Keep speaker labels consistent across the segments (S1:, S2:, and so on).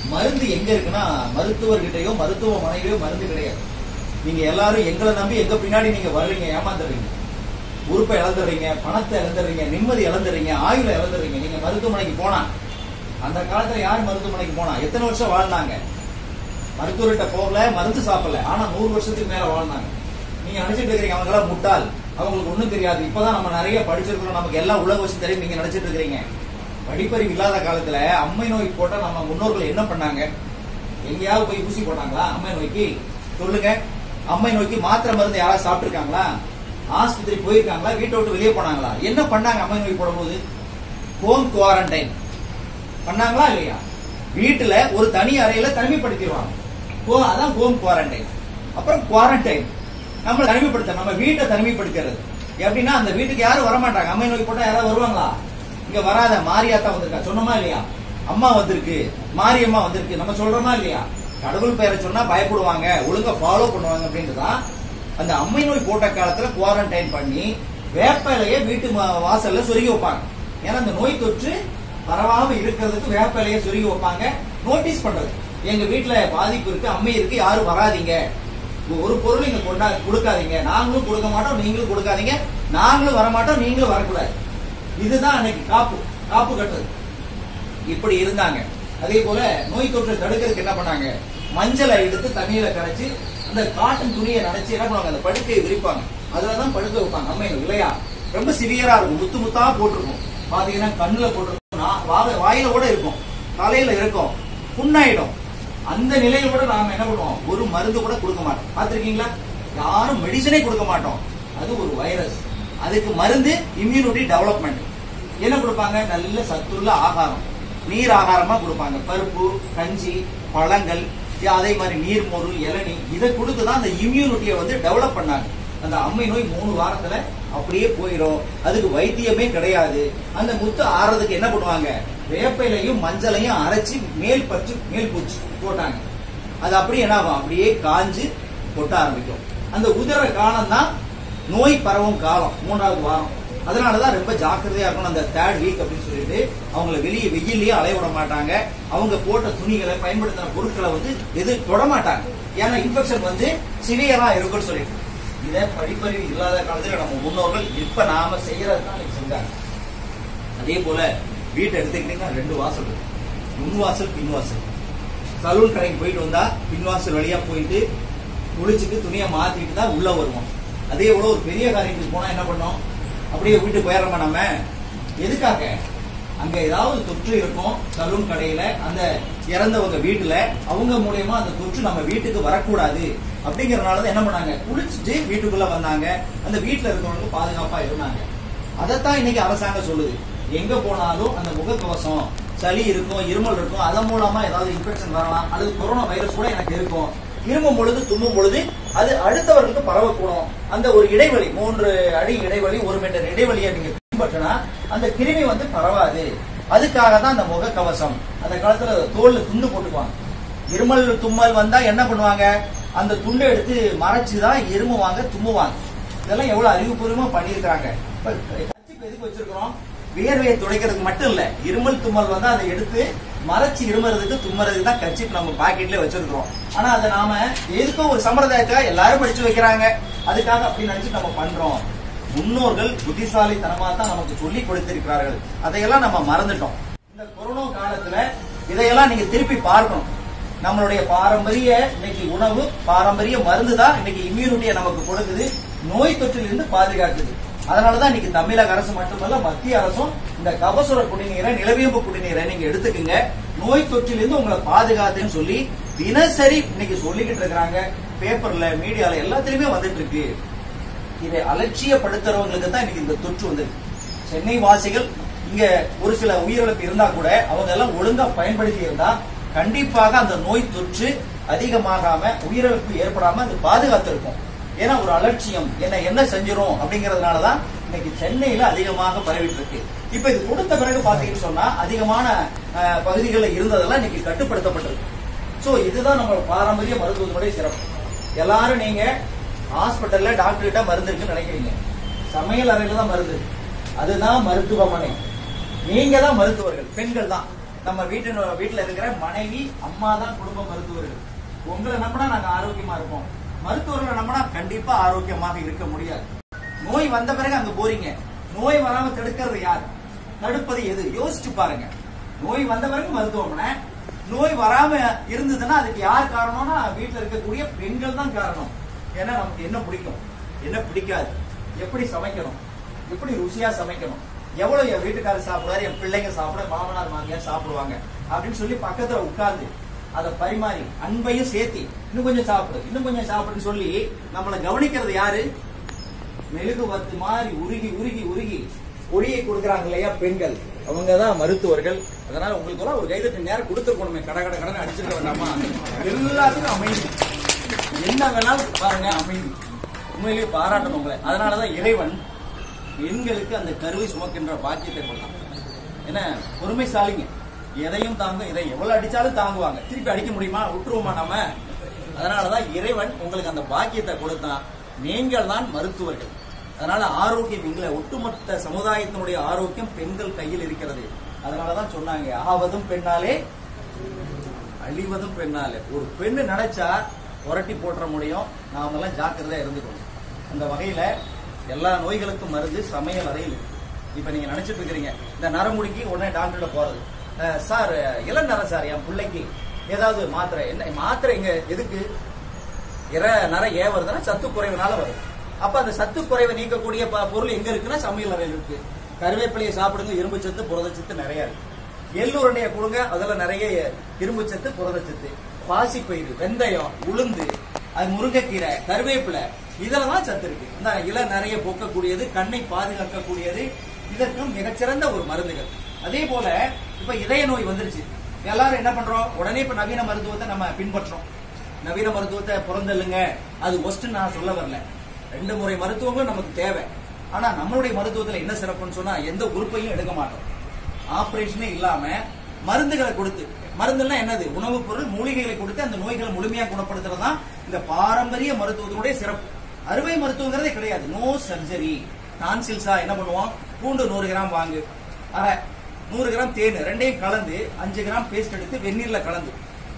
S1: மருந்து எங்க இருக்குன்னா மருத்துவர்கிட்டயோ மருத்துவமனையிலயோ மருந்து கிடையாது நீங்க எல்லாரும் எங்களை நம்பி எங்க பின்னாடி நீங்க வர்றீங்க ஏமாந்துடுறீங்க உறுப்பை இழந்துடுறீங்க பணத்தை இழந்துடுறீங்க நிம்மதி இழந்துடுறீங்க ஆயுளை இழந்துடுறீங்க நீங்க மருத்துவமனைக்கு போனா அந்த காலத்துல யார் மருத்துவமனைக்கு போனா எத்தனை வருஷம் வாழ்ந்தாங்க மருத்துவர்கிட்ட போகல மருந்து சாப்பிடல ஆனா நூறு வருஷத்துக்கு மேல வாழ்ந்தாங்க நீங்க நினைச்சிட்டு இருக்கிறீங்க அவங்க எல்லாம் முட்டாள் அவங்களுக்கு ஒண்ணும் தெரியாது இப்பதான் நம்ம நிறைய படிச்சிருக்கிறோம் நமக்கு எல்லாம் உலக விஷயம் தெரியும் நீங்க நினைச்சிட்டு இருக்கிறீங்க படிப்பறிவு இல்லாத காலத்துல அம்மை நோய் போட்டா நம்ம முன்னோர்கள் என்ன பண்ணாங்க எங்கேயாவது போய் ஊசி போட்டாங்களா அம்மை நோய்க்கு சொல்லுங்க அம்மை நோய்க்கு மாத்திரை மருந்து யாராவது சாப்பிட்டுருக்காங்களா ஆஸ்பத்திரி போயிருக்காங்களா வீட்டை விட்டு வெளியே போனாங்களா என்ன பண்ணாங்க அம்மை நோய் போடும்போது ஹோம் குவாரண்டைன் பண்ணாங்களா இல்லையா வீட்டுல ஒரு தனி அறையில தனிமைப்படுத்திடுவாங்க ஹோ அதான் ஹோம் குவாரண்டைன் அப்புறம் குவாரண்டைன் நம்ம தனிமைப்படுத்த நம்ம வீட்டை தனிமைப்படுத்துறது எப்படின்னா அந்த வீட்டுக்கு யாரும் வரமாட்டாங்க அம்மை நோய் போட்டா யாராவது வருவாங்களா இங்க வராத மாரியாத்தா வந்திருக்கா சொன்னோமா இல்லையா அம்மா வந்திருக்கு மாரியம்மா வந்திருக்கு நம்ம சொல்றோமா இல்லையா கடவுள் பெயரை சொன்னா பயப்படுவாங்க ஒழுங்கா ஃபாலோ பண்ணுவாங்க அப்படின்றதான் அந்த அம்மை நோய் போட்ட காலத்துல குவாரண்டைன் பண்ணி வேப்பலைய வீட்டு ம- வாசல்ல சொருகி வைப்பாங்க ஏன்னா அந்த நோய் தொற்று பரவாம இருக்கிறதுக்கு வேப்பலைய சொருகி வைப்பாங்க நோட்டீஸ் பண்றது எங்க வீட்டுல பாதிப்பு இருக்கு அம்மை இருக்கு யாரும் வராதீங்க ஒரு பொருள் இங்க கொண்டா கொடுக்காதீங்க நாங்களும் கொடுக்க மாட்டோம் நீங்களும் கொடுக்காதீங்க நாங்களும் வரமாட்டோம் நீங்களும் வரக்கூடாது இதுதான் அன்னைக்கு காப்பு காப்பு கட்டுறது இப்படி இருந்தாங்க அதே போல நோய் தொற்றை தடுக்கிறதுக்கு என்ன பண்ணாங்க மஞ்சளை எடுத்து தண்ணியில கரைச்சு அந்த காட்டன் துணியை நனைச்சு என்ன பண்ணுவாங்க அந்த படுக்கையை விரிப்பாங்க அதுலதான் படுக்க வைப்பாங்க அம்மை இல்லையா ரொம்ப சிவியரா இருக்கும் முத்து முத்தா போட்டிருக்கும் பாத்தீங்கன்னா கண்ணுல போட்டிருக்கும் நா- வால- வாயில கூட இருக்கும் தலையில இருக்கும் புண்ணாயிடும் அந்த நிலையில கூட நாம என்ன பண்ணுவோம் ஒரு மருந்து கூட கொடுக்க மாட்டோம் பாத்திருக்கீங்களா யாரும் மெடிசனே கொடுக்க மாட்டோம் அது ஒரு வைரஸ் அதுக்கு மருந்து இம்யூனிட்டி டெவலப்மெண்ட் என்ன கொடுப்பாங்க நல்ல சத்துள்ள ஆகாரம் நீர் ஆகாரமா கொடுப்பாங்க பருப்பு கஞ்சி பழங்கள் இ- அதே மாதிரி நீர்மோரு இளநீ இதை கொடுத்து தான் அந்த இம்யூனிட்டியை வந்து டெவலப் பண்ணாங்க அந்த அம்மை நோய் மூணு வாரத்துல அப்படியே போயிடும் அதுக்கு வைத்தியமே கிடையாது அந்த முத்து ஆறதுக்கு என்ன பண்ணுவாங்க வேப்பையிலையும் மஞ்சளையும் அரைச்சு மேல் பற்று மேல் பூச்சி போட்டாங்க அது அப்படியே என்ன ஆகும் அப்படியே காஞ்சு கொட்ட ஆரம்பிக்கும் அந்த உதிர காலம் தான் நோய் பரவும் காலம் மூன்றாவது வாரம் அதனாலதான் ரொம்ப ஜாக்கிரதையா இருக்கணும் அந்த தேர்ட் வீக் அப்படின்னு சொல்லிட்டு அவங்கள வெளியே வெயில்லயே அலைய விட மாட்டாங்க அவங்க போட்ட துணிகளை பயன்படுத்தின பொருட்களை வந்து எது தொட மாட்டாங்க ஏன்னா இன்ஃபெக்ஷன் வந்து சிவியரா இருக்கும்னு சொல்லிட்டு இதை படிப்பறிவு இல்லாத காலத்துல நம்ம முன்னோர்கள் இப்ப நாம செய்யறது தான் இன்னைக்கு செஞ்சாங்க அதே போல வீட்டை எடுத்துக்கிட்டீங்கன்னா ரெண்டு வாசல் இருக்கு முன் வாசல் பின் வாசல் சலூன் கடைக்கு போயிட்டு வந்தா பின்வாசல் வழியா போயிட்டு குளிச்சுட்டு துணியை மாத்திட்டு தான் உள்ள வருவோம் அதே போல ஒரு பெரிய காரியத்துக்கு போனா என்ன பண்ணோம் அப்படியே வீட்டுக்கு போயிடுறோமா நம்ம எதுக்காக அங்க ஏதாவது தொற்று இருக்கும் சலூன் கடையில அந்த இறந்தவங்க வீட்டுல அவங்க மூலியமா அந்த தொற்று நம்ம வீட்டுக்கு வரக்கூடாது அப்படிங்கறதுனால தான் என்ன பண்ணாங்க குளிச்சுட்டு வீட்டுக்குள்ள வந்தாங்க அந்த வீட்டுல இருக்கவங்க பாதுகாப்பா இருந்தாங்க அதைத்தான் இன்னைக்கு அரசாங்கம் சொல்லுது எங்க போனாலும் அந்த முகக்கவசம் சளி இருக்கும் இருமல் இருக்கும் அதன் மூலமா ஏதாவது இன்ஃபெக்ஷன் வரலாம் அல்லது கொரோனா வைரஸ் கூட எனக்கு இருக்கும் இருமும் பொழுது தும்மும் பொழுது அது அடுத்தவர்களுக்கு பரவக்கூடும் அந்த ஒரு இடைவெளி மூன்று அடி இடைவெளி ஒரு மீட்டர் இடைவெளியை நீங்க பின்பற்றினா அந்த கிருமி வந்து பரவாது அதுக்காக தான் அந்த முகக்கவசம் அந்த காலத்துல தோல்ல துண்டு போட்டுக்குவாங்க இருமல் தும்மல் வந்தா என்ன பண்ணுவாங்க அந்த துண்டை எடுத்து மறைச்சு தான் இருமுவாங்க தும்முவாங்க இதெல்லாம் எவ்வளவு அறிவுபூர்வமா பண்ணியிருக்காங்க இப்ப கர்ச்சீப் எதுக்கு வச்சிருக்கிறோம் வியர்வையை துடைக்கிறதுக்கு மட்டும் இல்ல இருமல் தும்மல் வந்தா அதை எடுத்து மறைச்சு இருமறதுக்கு தும்மறதுக்கு தான் கர்ச்சீப் நம்ம பாக்கெட்ல வச்சிருக்கிறோம் ஆனா அதை நாம எதுக்கோ ஒரு சம்பிரதாயத்துக்காக எல்லாரும் படிச்சு வைக்கிறாங்க அதுக்காக அப்படி நினைச்சு நம்ம பண்றோம் முன்னோர்கள் புத்திசாலித்தனமா தான் நமக்கு சொல்லி கொடுத்திருக்கிறார்கள் அதையெல்லாம் நம்ம மறந்துட்டோம் இந்த கொரோனா காலத்துல இதையெல்லாம் நீங்க திருப்பி பார்க்கணும் நம்மளுடைய பாரம்பரிய இன்னைக்கு உணவு பாரம்பரிய மருந்து தான் இன்னைக்கு இம்யூனிட்டியை நமக்கு கொடுக்குது நோய் தொற்றிலிருந்து பாதுகாக்குது அதனாலதான் இன்னைக்கு தமிழக அரசு மட்டுமல்ல மத்திய அரசும் இந்த கபசுர குடிநீரை நிலவியம்பு குடிநீரை நீங்க எடுத்துக்கங்க நோய் தொற்றிலிருந்து உங்களை பாதுகாத்துன்னு சொல்லி தினசரி இன்னைக்கு சொல்லிக்கிட்டு இருக்கிறாங்க பேப்பர்ல மீடியால எல்லாத்துலயுமே வந்துட்டு இருக்கு இதை அலட்சியப்படுத்துறவங்களுக்கு தான் இன்னைக்கு இந்த தொற்று வந்திருக்கு சென்னை வாசிகள் இங்க ஒரு சில உயிரிழப்பு இருந்தா கூட அவங்க எல்லாம் ஒழுங்கா பயன்படுத்தி இருந்தா கண்டிப்பாக அந்த நோய் தொற்று அதிகமாகாம உயிரிழப்பு ஏற்படாம அது பாதுகாத்திருக்கும் ஏன்னா ஒரு அலட்சியம் என்ன என்ன செஞ்சிரும் அப்படிங்கறதுனாலதான் இன்னைக்கு சென்னையில அதிகமாக பரவிட்டு இருக்கு இப்ப இது கொடுத்த பிறகு பாத்தீங்கன்னு சொன்னா அதிகமான அஹ், பகுதிகளில் இருந்ததெல்லாம் இன்னைக்கு கட்டுப்படுத்தப்பட்டிருக்கு சோ இதுதான் நம்ம பாரம்பரிய மருத்துவத்தினுடைய சிறப்பு எல்லாரும் நீங்க ஹாஸ்பிட்டல்ல டாக்டர் கிட்ட மருந்து இருக்குன்னு நினைக்கிறீங்க சமையல் அறையில தான் மருந்து அதுதான் மருத்துவமனை நீங்க தான் மருத்துவர்கள் பெண்கள் தான் நம்ம வீட்டு வீட்டுல இருக்கிற மனைவி அம்மா தான் குடும்ப மருத்துவர்கள் உங்களை நம்பினா நாங்க ஆரோக்கியமா இருப்போம் மருத்துவர்களை நம்பினா கண்டிப்பா ஆரோக்கியமாக இருக்க முடியாது நோய் வந்த பிறகு அங்க போறீங்க நோய் வராம தடுக்கிறது யார் தடுப்பது எது யோசிச்சு பாருங்க நோய் வந்த பிறகு மருத்துவமனை நோய் வராம இருந்ததுன்னா அதுக்கு யார் காரணம்னா வீட்டுல இருக்கக்கூடிய பெண்கள் தான் காரணம் ஏன்னா நமக்கு என்ன பிடிக்கும் என்ன பிடிக்காது எப்படி சமைக்கணும் எப்படி ருசியா சமைக்கணும் எவ்வளவு என் வீட்டுக்காரர் சாப்பிடுவாரு என் பிள்ளைங்க சாப்பிட மாமனார் மாமியார் சாப்பிடுவாங்க அப்படின்னு சொல்லி பக்கத்துல உட்கார்ந்து அதை பரிமாறி அன்பையும் சேர்த்தி இன்னும் கொஞ்சம் சாப்பிடு இன்னும் கொஞ்சம் சாப்பிடுன்னு சொல்லி நம்மளை கவனிக்கிறது யாரு மெழுகு வத்து மாதிரி உருகி உருகி உருகி ஒளியை கொடுக்கறாங்க இல்லையா பெண்கள் அவங்க தான் மருத்துவர்கள் அதனால உங்களுக்கு எல்லாம் ஒரு கைதட்டு நேரம் கொடுத்துருக்கணுமே கட கட கடனை அடிச்சிருக்க வேண்டாமா எல்லாத்துக்கும் அமைதி என்ன வேணாலும் பாருங்க அமைதி உண்மையிலேயே பாராட்டணும் உங்களை அதனாலதான் இறைவன் பெண்களுக்கு அந்த கருவை சுமக்கின்ற பாக்கியத்தை கொடுத்தான் என்ன பொறுமைசாலிங்க எதையும் தாங்க இதை எவ்வளவு அடிச்சாலும் தாங்குவாங்க திருப்பி அடிக்க முடியுமா விட்டுருவோமா நாம அதனாலதான் இறைவன் உங்களுக்கு அந்த பாக்கியத்தை கொடுத்தான் நீங்கள் தான் மருத்துவர்கள் அதனால ஆரோக்கியம் எங்களை ஒட்டுமொத்த சமுதாயத்தினுடைய ஆரோக்கியம் பெண்கள் கையில் இருக்கிறது அதனாலதான் சொன்னாங்க ஆவதும் பெண்ணாலே அழிவதும் பெண்ணாலே ஒரு பெண்ணு நினைச்சா புரட்டி போட்டுற முடியும் நாமெல்லாம் ஜாக்கிரதையா இருந்துக்கணும் அந்த வகையில எல்லா நோய்களுக்கும் மருந்து சமையல் அறையில் இருக்கு. இப்ப நீங்க நினைச்சிட்டு இருக்கிறீங்க இந்த நரமுடிக்கு உடனே டாக்டர்கிட்ட போறது அஹ், சார் இளநரம் சார் என் பிள்ளைக்கு ஏதாவது மாத்திரை என்ன மாத்திரை இங்க எதுக்கு இற நர ஏன் வருதுன்னா சத்து குறைவுனால வருது அப்ப அந்த சத்து குறைவை நீக்கக்கூடிய ப- பொருள் எங்க இருக்குன்னா சமையல் அறையில் இருக்கு கருவேப்பிலையை சாப்பிடுங்க இரும்பு சத்து புரதச்சத்து நிறைய இருக்கு எள்ளுருண்டைய கொடுங்க அதுல நிறைய இரும்பு சத்து புரதச்சத்து பாசிப்பயிறு வெந்தயம் உளுந்து அது முருங்கைக்கீரை கருவேப்பிலை இதுல தான் சத்து இருக்கு இந்த இலை நிறைய போக்கக்கூடியது கண்ணை பாதுகாக்கக்கூடியது இதற்கும் மிகச்சிறந்த ஒரு மருந்துகள் அதே போல இப்ப இதய நோய் வந்துருச்சு எல்லாரும் என்ன பண்றோம் உடனே இப்ப நவீன மருத்துவத்தை நம்ம பின்பற்றோம் நவீன மருத்துவத்தை புறந்தள்ளுங்க அது ஒஸ்ட் நான் சொல்ல வரல ரெண்டு முறை மருத்துவங்களும் நமக்கு தேவை ஆனா நம்மளுடைய மருத்துவத்துல என்ன சிறப்புன்னு சொன்னா எந்த உறுப்பையும் எடுக்க மாட்டோம் ஆபரேஷனே இல்லாம மருந்துகளை கொடுத்து மருந்துன்னா என்னது உணவுப் பொருள் மூலிகைகளை கொடுத்து அந்த நோய்களை முழுமையா குணப்படுத்துறது தான் இந்த பாரம்பரிய மருத்துவத்தினுடைய சிறப்பு அறுவை மருத்துவங்கிறதே கிடையாது நோ சர்ஜரி டான்சில்ஸா என்ன பண்ணுவோம் பூண்டு நூறு கிராம் வாங்கு அரை நூறு கிராம் தேன் ரெண்டையும் கலந்து அஞ்சு கிராம் பேஸ்ட் எடுத்து வெந்நீர்ல கலந்து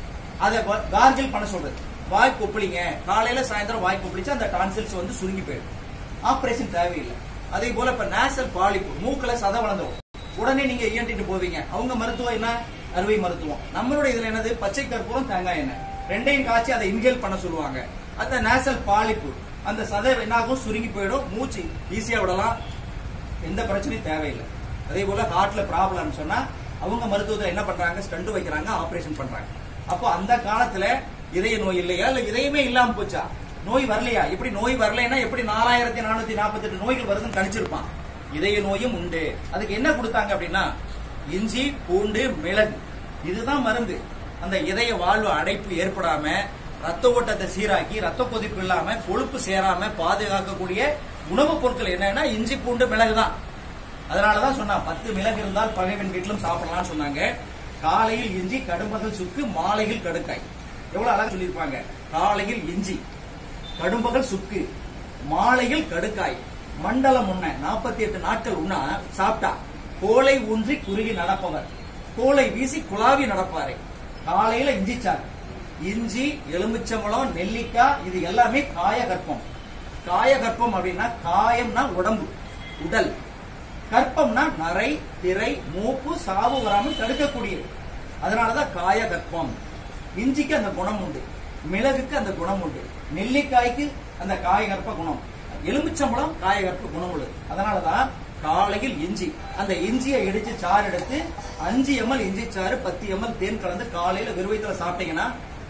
S1: அதை கார்கில் பண்ண சொல்றது வாய் கொப்பளிங்க காலையில சாயந்தரம் வாய் கொப்பளிச்சு அந்த டான்சில்ஸ் வந்து சுருங்கி போயிடும் ஆபரேஷன் தேவையில்லை அதே போல இப்ப நேசல் பாலிப்பு மூக்குல சத வளர்ந்துரும் உடனே நீங்க இயன்றிட்டு போவீங்க அவங்க மருத்துவம் என்ன அறுவை மருத்துவம் நம்மளுடைய இதுல என்னது பச்சை கற்பூரம் தேங்காய் எண்ணெய் ரெண்டையும் காய்ச்சி அதை இன்ஹேல் பண்ண சொல்லுவாங்க அந்த நேசல் பாலிப்பு அந்த சதை என்னாகும் சுருங்கி போயிடும் மூச்சு ஈஸியா விடலாம் எந்த பிரச்சனையும் தேவையில்லை அதே போல ஹார்ட்ல ப்ராப்ளம் சொன்னா அவங்க மருத்துவத்துல என்ன பண்றாங்க ஸ்டண்ட் வைக்கிறாங்க ஆபரேஷன் பண்றாங்க அப்போ அந்த காலத்துல இதய நோய் இல்லையா இல்ல இதயமே இல்லாம போச்சா நோய் வரலையா எப்படி நோய் வரலைன்னா எப்படி நாலாயிரத்தி நானூத்தி நாற்பத்தி எட்டு நோய்கள் வருதுன்னு கணிச்சிருப்பான் இதய நோயும் உண்டு அதுக்கு என்ன கொடுத்தாங்க அப்படின்னா இஞ்சி பூண்டு மிளகு இதுதான் மருந்து அந்த இதய வாழ்வு அடைப்பு ஏற்படாம ரத்த ஓட்டத்தை சீராக்கி ரத்த கொதிப்பு இல்லாம கொழுப்பு சேராம பாதுகாக்கக்கூடிய உணவுப் பொருட்கள் என்னன்னா இஞ்சி பூண்டு மிளகு தான் அதனாலதான் சொன்னா பத்து மிளகு இருந்தால் பகைவன் வீட்டிலும் சாப்பிடலாம்னு சொன்னாங்க காலையில் இஞ்சி கடும்பகல் சுக்கு மாலையில் கடுக்காய் எவ்வளவு அழகா சொல்லியிருப்பாங்க காலையில் இஞ்சி கடும்பகல் சுக்கு மாலையில் கடுக்காய் மண்டலம் உண்ண நாற்பத்தி எட்டு நாட்கள் உண்ணா சாப்பிட்டா கோலை ஊன்றி குறுகி நடப்பவர் கோலை வீசி குழாவி நடப்பாரு காலையில இஞ்சி சாறு இஞ்சி எலுமிச்சம்பழம் நெல்லிக்காய் இது எல்லாமே காயகற்பம் காயகற்பம் அப்படின்னா காயம்னா உடம்பு உடல் கற்பம்னா நரை திரை மூப்பு சாவு வராமல் தடுக்கக்கூடியது அதனாலதான் காயகற்பம் இஞ்சிக்கு அந்த குணம் உண்டு மிளகுக்கு அந்த குணம் உண்டு நெல்லிக்காய்க்கு அந்த காயகற்ப குணம் எலுமிச்சம்பழம் காயகற்ப குணம் உள்ளது அதனாலதான் காலையில் இஞ்சி அந்த இஞ்சியை இடிச்சு சாறு எடுத்து அஞ்சு எம்எல் இஞ்சி சாறு பத்து எம்எல் தேன் கலந்து காலையில வெறுவயத்துல சாப்பிட்டீங்கன்னா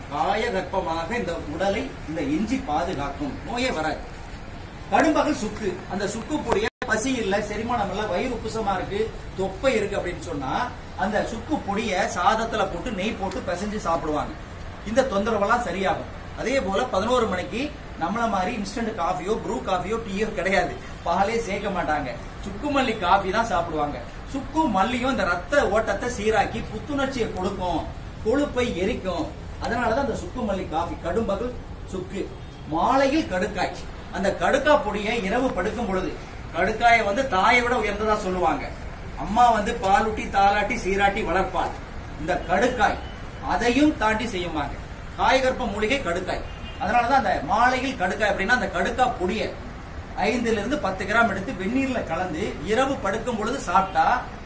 S1: காயகற்பமாக இந்த உடலை இந்த இஞ்சி பாதுகாக்கும் நோயே வராது கடும்பகல் சுக்கு அந்த சுக்கு பொடிய பசி இல்ல செரிமானம் இல்ல வயிறு உப்புசமா இருக்கு தொப்பை இருக்கு அப்படின்னு சொன்னா அந்த சுக்கு பொடிய சாதத்துல போட்டு நெய் போட்டு பிசைஞ்சு சாப்பிடுவாங்க இந்த தொந்தரவெல்லாம் சரியாகும் அதே போல பதினோரு மணிக்கு நம்மள மாதிரி இன்ஸ்டன்ட் காஃபியோ ப்ரூ காஃபியோ டீயோ கிடையாது பாலே சேர்க்க மாட்டாங்க சுக்கு மல்லி காஃபி தான் சாப்பிடுவாங்க சுக்கு மல்லியும் இந்த ரத்த ஓட்டத்தை சீராக்கி புத்துணர்ச்சியை கொடுக்கும் கொழுப்பை எரிக்கும் அதனாலதான் அந்த சுக்கு மல்லி காஃபி கடும்பகல் சுக்கு மாலையில் கடுக்காய் அந்த கடுக்கா பொடியை இரவு படுக்கும் பொழுது கடுக்காயை வந்து தாயை விட உயர்ந்ததா சொல்லுவாங்க அம்மா வந்து பாலூட்டி தாலாட்டி சீராட்டி வளர்ப்பாள் இந்த கடுக்காய் அதையும் தாண்டி செய்யுமாங்க காயகற்ப மூலிகை கடுக்காய் அதனாலதான் அந்த மாலையில் கடுக்காய் அப்படின்னா அந்த கடுக்காய் பொடிய ஐந்துல இருந்து பத்து கிராம் எடுத்து வெந்நீர்ல கலந்து இரவு படுக்கும் பொழுது சாப்பிட்டா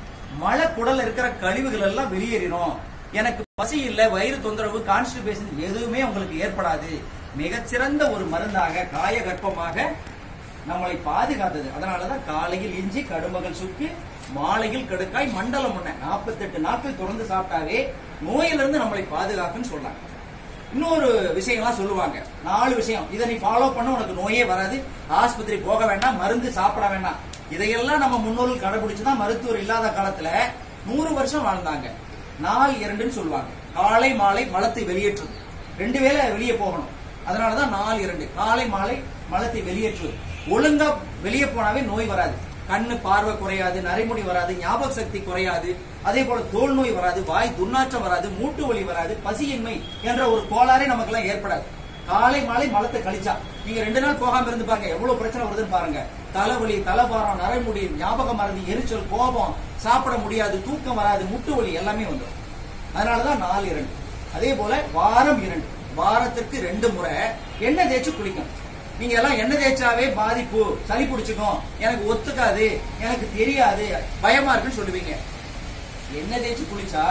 S1: மழை குடல்ல இருக்கிற கழிவுகள் எல்லாம் வெளியேறிடும் எனக்கு பசி இல்ல வயிறு தொந்தரவு கான்ஸ்டிபேஷன் எதுவுமே உங்களுக்கு ஏற்படாது மிகச்சிறந்த ஒரு மருந்தாக காய கற்பமாக நம்மளை பாதுகாத்தது அதனாலதான் காலையில் இஞ்சி கடுமகள் சுக்கு மாலையில் கடுக்காய் மண்டலம் ஒண்ணு நாற்பத்தெட்டு நாட்கள் தொடர்ந்து சாப்பிட்டாவே நோயிலிருந்து நம்மளை பாதுகாக்குன்னு சொல்றாங்க இன்னொரு விஷயம்லாம் சொல்லுவாங்க நாலு விஷயம் இதை நீ ஃபாலோ பண்ண உனக்கு நோயே வராது ஆஸ்பத்திரி போக வேண்டாம் மருந்து சாப்பிட வேண்டாம் இதையெல்லாம் நம்ம முன்னோர்கள் கடைபிடிச்சுதான் மருத்துவர் இல்லாத காலத்துல நூறு வருஷம் வாழ்ந்தாங்க நாள் இரண்டுன்னு சொல்லுவாங்க காலை மாலை மலத்தை வெளியேற்றுது ரெண்டு வேளை வெளியே போகணும் அதனாலதான் நாள் இரண்டு காலை மாலை மலத்தை வெளியேற்றுவது ஒழுங்கா வெளியே போனாவே நோய் வராது கண்ணு பார்வை குறையாது நரைமுடி வராது ஞாபக சக்தி குறையாது அதே போல தோல் நோய் வராது வாய் துர்நாற்றம் வராது மூட்டு வலி வராது பசியின்மை என்ற ஒரு கோளாறே நமக்கெல்லாம் ஏற்படாது காலை மாலை மலத்தை கழிச்சா நீங்க ரெண்டு நாள் போகாம இருந்து பாருங்க எவ்வளவு பிரச்சனை வருதுன்னு பாருங்க தலைவலி தலைபாரம் நரைமுடி ஞாபக மறதி எரிச்சல் கோபம் சாப்பிட முடியாது தூக்கம் வராது முட்டு வலி எல்லாமே வந்துடும் அதனாலதான் நாலு இரண்டு அதே போல வாரம் இரண்டு வாரத்திற்கு ரெண்டு முறை எண்ணெய் தேய்ச்சி குளிக்கணும் நீங்க எல்லாம் எண்ணெய் தேய்ச்சாவே பாதிப்பு சளி பிடிச்சுக்கும் எனக்கு ஒத்துக்காது எனக்கு தெரியாது பயமா இருக்குன்னு சொல்லுவீங்க எண்ணெய் தேய்ச்சி குளிச்சா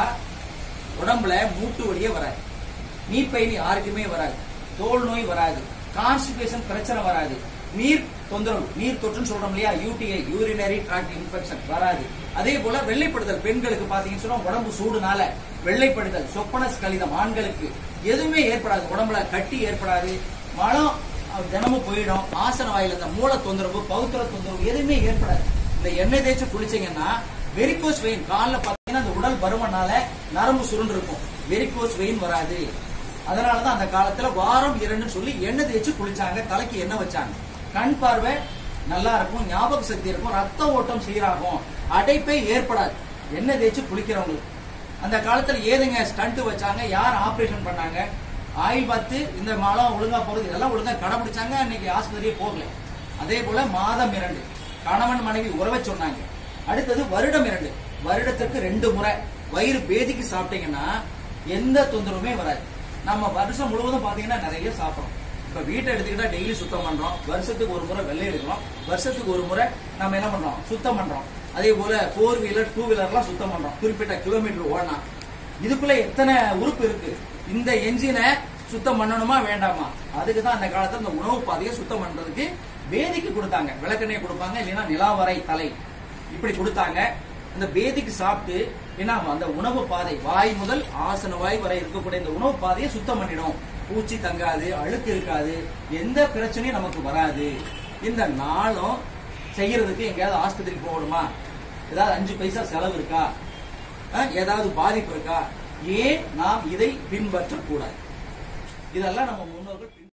S1: உடம்புல மூட்டு வலியே வராது நீர்ப்பயிர் யாருக்குமே வராது தோல் நோய் வராது கான்ஸ்டிபேஷன் பிரச்சனை வராது நீர் தொந்தரவு நீர் தொற்றுன்னு சொல்றோம் இல்லையா யூடிஐ யூரினரி ட்ராக்ட் இன்ஃபெக்ஷன் வராது அதே போல வெள்ளைப்படுதல் பெண்களுக்கு பாத்தீங்கன்னு சொன்னா உடம்பு சூடுனால வெள்ளைப்படுதல் சொப்பனஸ் கலிதம் ஆண்களுக்கு எதுவுமே ஏற்படாது உடம்புல கட்டி ஏற்படாது மலம் அஹ், தினமும் போயிடும் ஆசன வாயில இந்த மூல தொந்தரவு பௌத்திர தொந்தரவு எதுவுமே ஏற்படாது இந்த எண்ணெய் தேய்ச்சி குளிச்சீங்கன்னா வெரிகோஸ் வெயின் கால்ல பாத்தீங்கன்னா அந்த உடல் பருமனால நரம்பு சுருண்டு இருக்கும் வெரிகோஸ் வெயின் வராது அதனாலதான் அந்த காலத்துல வாரம் இரண்டுன்னு சொல்லி எண்ணெய் தேய்ச்சி குளிச்சாங்க தலைக்கு எண்ணெய் வச்சாங்க கண் பார்வை நல்லா இருக்கும் ஞாபக சக்தி இருக்கும் ரத்த ஓட்டம் சீராகும் அடைப்பே ஏற்படாது எண்ணெய் தேய்ச்சி குளிக்கிறவங்களுக்கு அந்த காலத்துல ஏதுங்க ஸ்டண்ட் வச்சாங்க யார் ஆபரேஷன் பண்ணாங்க ஆயில் பார்த்து இந்த மலம் ஒழுங்கா போறது இதெல்லாம் ஒழுங்கா கடைபிடிச்சாங்க இன்னைக்கு ஆஸ்பத்திரியே போகல அதே போல மாதம் இரண்டு கணவன் மனைவி உறவை சொன்னாங்க அடுத்தது வருடம் இரண்டு வருடத்திற்கு ரெண்டு முறை வயிறு பேதிக்கு சாப்பிட்டீங்கன்னா எந்த தொந்தரவுமே வராது நம்ம வருஷம் முழுவதும் பாத்தீங்கன்னா நிறைய சாப்பிடுறோம் இப்ப வீட்டை எடுத்துக்கிட்டா டெய்லி சுத்தம் பண்றோம் வருஷத்துக்கு ஒரு முறை வெள்ளை எடுக்கிறோம் வருஷத்துக்கு ஒரு முறை நம்ம என்ன பண்றோம் சுத்தம் பண்றோம் அதே போல ஃபோர் வீலர் டூ வீலர்லாம் சுத்தம் பண்றோம் குறிப்பிட்ட கிலோமீட்டர் ஓடனா இதுக்குள்ள எத்தனை உறுப்பு இருக்கு இந்த என்ஜினை சுத்தம் பண்ணணுமா வேண்டாமா அதுக்கு தான் அந்த காலத்துல இந்த உணவு பாதையை சுத்தம் பண்றதுக்கு வேதிக்கு கொடுத்தாங்க விளக்கெண்ணெய் கொடுப்பாங்க இல்லைன்னா நிலாவரை தலை இப்படி கொடுத்தாங்க அந்த பேதிக்கு சாப்பிட்டு ஏன்னா அந்த உணவு பாதை வாய் முதல் ஆசன வாய் வரை இருக்கக்கூடிய இந்த உணவு பாதையை சுத்தம் பண்ணிடும் பூச்சி தங்காது அழுக்கு இருக்காது எந்த பிரச்சனையும் நமக்கு வராது இந்த நாளும் செய்யறதுக்கு எங்கேயாவது ஆஸ்பத்திரிக்கு போகணுமா ஏதாவது அஞ்சு பைசா செலவு இருக்கா அஹ், ஏதாவது பாதிப்பு இருக்கா ஏன் நாம் இதை பின்பற்றக்கூடாது இதெல்லாம் நம்ம முன்னோர்கள் பின்